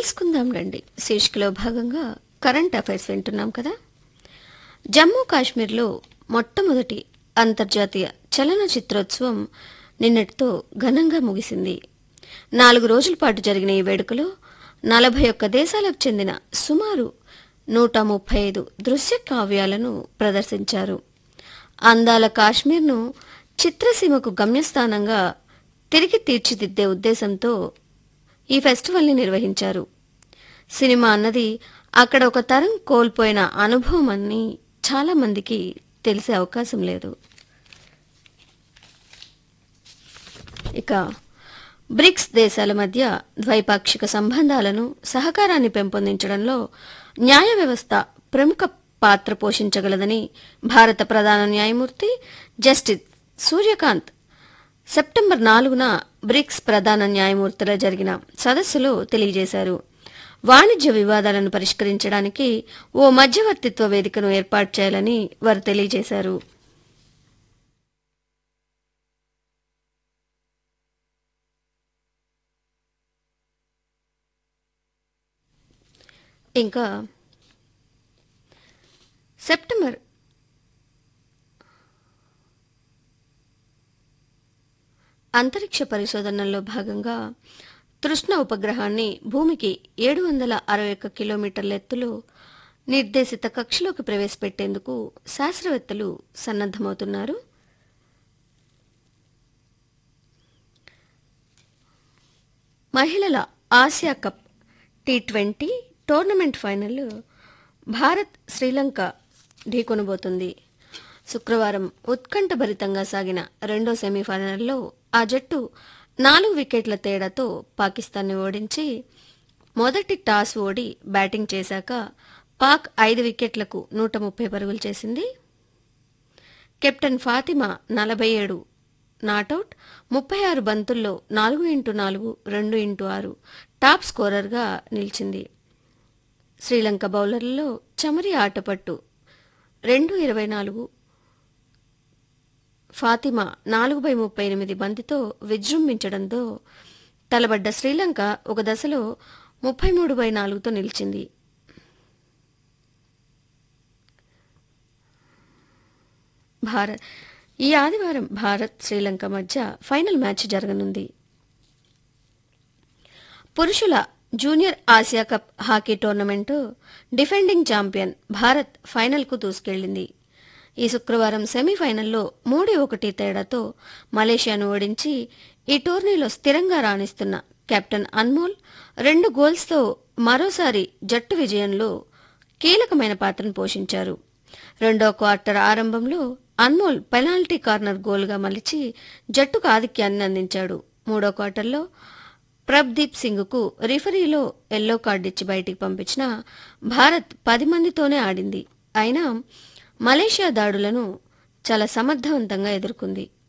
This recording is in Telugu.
తెలుసుకుందాం రండి శీర్షికలో భాగంగా కరెంట్ అఫైర్స్ వింటున్నాం కదా జమ్మూ కాశ్మీర్లో మొట్టమొదటి అంతర్జాతీయ చలన చిత్రోత్సవం నిన్నటితో ఘనంగా ముగిసింది నాలుగు రోజుల పాటు జరిగిన ఈ వేడుకలో నలభై ఒక్క దేశాలకు చెందిన సుమారు నూట ముప్పై ఐదు దృశ్య కావ్యాలను ప్రదర్శించారు అందాల కాశ్మీర్ను చిత్రసీమకు గమ్యస్థానంగా తిరిగి తీర్చిదిద్దే ఉద్దేశంతో ఈ ఫెస్టివల్ని నిర్వహించారు సినిమా అన్నది అక్కడ ఒక తరం కోల్పోయిన అనుభవం అని చాలా మందికి తెలిసే అవకాశం లేదు ఇక బ్రిక్స్ దేశాల మధ్య ద్వైపాక్షిక సంబంధాలను సహకారాన్ని పెంపొందించడంలో న్యాయ వ్యవస్థ ప్రముఖ పాత్ర పోషించగలదని భారత ప్రధాన న్యాయమూర్తి జస్టిస్ సూర్యకాంత్ సెప్టెంబర్ నాలుగున బ్రిక్స్ ప్రధాన న్యాయమూర్తుల జరిగిన సదస్సులో తెలియజేశారు వాణిజ్య వివాదాలను పరిష్కరించడానికి ఓ మధ్యవర్తిత్వ వేదికను ఏర్పాటు చేయాలని వారు తెలియజేశారు ఇంకా సెప్టెంబర్ అంతరిక్ష పరిశోధనల్లో భాగంగా తృష్ణ ఉపగ్రహాన్ని భూమికి ఏడు వందల అరవై ఒక్క కిలోమీటర్ల ఎత్తులో నిర్దేశిత కక్షలోకి ప్రవేశపెట్టేందుకు శాస్త్రవేత్తలు సన్నద్దమవుతున్నారు మహిళల Asia cup T twenty tournament final Bharat Sri Lanka ఢీకొనబోతుంది శుక్రవారం ఉత్కంఠభరితంగా సాగిన రెండో సెమీఫైనల్లో ఆ జట్టు నాలుగు వికెట్ల తేడాతో పాకిస్తాన్ని ఓడించి మొదటి టాస్ ఓడి బ్యాటింగ్ చేశాక పాక్ ఐదు వికెట్లకు నూట ముప్పై పరుగులు చేసింది కెప్టెన్ ఫాతిమా నలభై ఏడు నాటౌట్ ముప్పై ఆరు బంతుల్లో నాలుగు ఇంటూ నాలుగు రెండు ఇంటూ ఆరు టాప్ స్కోరర్గా నిలిచింది శ్రీలంక బౌలర్లలో చమరి ఆటపట్టు రెండు ఇరవై నాలుగు ఫాతిమా నాలుగు బై ముప్పై ఎనిమిది బంతితో విజృంభించడంతో తలబడ్డ శ్రీలంక ఒక దశలో ముప్పై మూడు బై నాలుగుతో నిలిచింది భారత్ ఈ ఆదివారం భారత్ శ్రీలంక మధ్య ఫైనల్ మ్యాచ్ జరగనుంది పురుషుల junior Asia cup hockey tournament defending champion Bharat ఫైనల్కు దూసుకెళ్లింది ఈ శుక్రవారం సెమీఫైనల్లో మూడు ఒకటి తేడాతో మలేషియాను ఓడించి ఈ టోర్నీలో స్థిరంగా రాణిస్తున్న కెప్టెన్ అన్మోల్ రెండు గోల్స్తో మరోసారి జట్టు విజయంలో కీలకమైన పాత్రను పోషించారు రెండో క్వార్టర్ ఆరంభంలో అన్మోల్ పెనాల్టీ కార్నర్ గోల్గా మలిచి జట్టుకు ఆధిక్యాన్ని అందించాడు మూడో క్వార్టర్లో ప్రభ్దీప్ సింగ్కు రిఫరీలో ఎల్లో కార్డు ఇచ్చి బయటికి పంపించిన భారత్ పది మందితోనే ఆడింది అయినా మలేషియా దాడులను చాలా సమర్థవంతంగా ఎదుర్కొంది